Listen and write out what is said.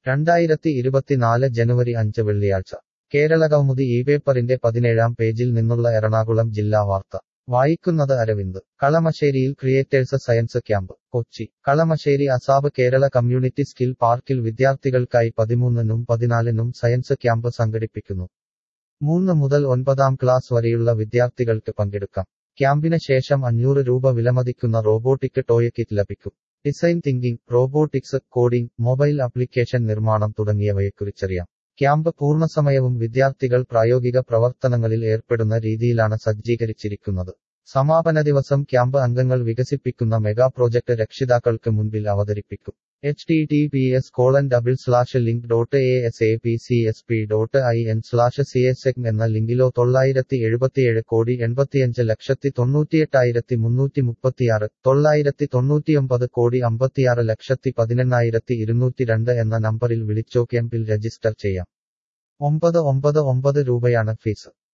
രണ്ടായിരത്തി ഇരുപത്തിനാല് ജനുവരി അഞ്ച് വെള്ളിയാഴ്ച കേരളകൗമുദി ഈ പേപ്പറിന്റെ പതിനേഴാം പേജിൽ നിന്നുള്ള എറണാകുളം ജില്ലാ വാർത്ത വായിക്കുന്നത് അരവിന്ദ് കളമശ്ശേരിയിൽ creators science camp Kochi Kalamassery ASAP Kerala community skill പാർക്കിൽ വിദ്യാർത്ഥികൾക്കായി പതിമൂന്നിനും പതിനാലിനും സയൻസ് ക്യാമ്പ് സംഘടിപ്പിക്കുന്നു മൂന്ന് മുതൽ ഒൻപതാം ക്ലാസ് വരെയുള്ള വിദ്യാർത്ഥികൾക്ക് പങ്കെടുക്കാം ക്യാമ്പിന് ശേഷം അഞ്ഞൂറ് രൂപ വിലമതിക്കുന്ന റോബോട്ടിക് ടോയ് കിറ്റ് ലഭിക്കും design thinking robotics coding mobile application നിർമ്മാണം തുടങ്ങിയവയെക്കുറിച്ചറിയാം ക്യാമ്പ് പൂർണ്ണസമയവും വിദ്യാർത്ഥികൾ പ്രായോഗിക പ്രവർത്തനങ്ങളിൽ ഏർപ്പെടുന്ന രീതിയിലാണ് സജ്ജീകരിച്ചിരിക്കുന്നത് സമാപന ദിവസം ക്യാമ്പ് അംഗങ്ങൾ വികസിപ്പിക്കുന്ന മെഗാ പ്രോജക്ട് രക്ഷിതാക്കൾക്ക് മുൻപിൽ അവതരിപ്പിക്കും H T T P S colon double slash link dot A S A P C S P dot I N slash C S എക് എന്ന ലിങ്കിലോ തൊള്ളായിരത്തി എഴുപത്തിയേഴ് കോടി എൺപത്തിയഞ്ച് ലക്ഷത്തി തൊണ്ണൂറ്റിയെട്ടായിരത്തി മുന്നൂറ്റി മുപ്പത്തിയാറ് തൊള്ളായിരത്തി തൊണ്ണൂറ്റിയൊമ്പത് കോടി അമ്പത്തിയാറ് ലക്ഷത്തി പതിനെണ്ണായിരത്തി ഇരുന്നൂറ്റി രണ്ട് എന്ന നമ്പറിൽ വിളിച്ചോ ക്യാമ്പിൽ രജിസ്റ്റർ ചെയ്യാം ഒമ്പത് ഒമ്പത് ഒമ്പത് രൂപയാണ് ഫീസ്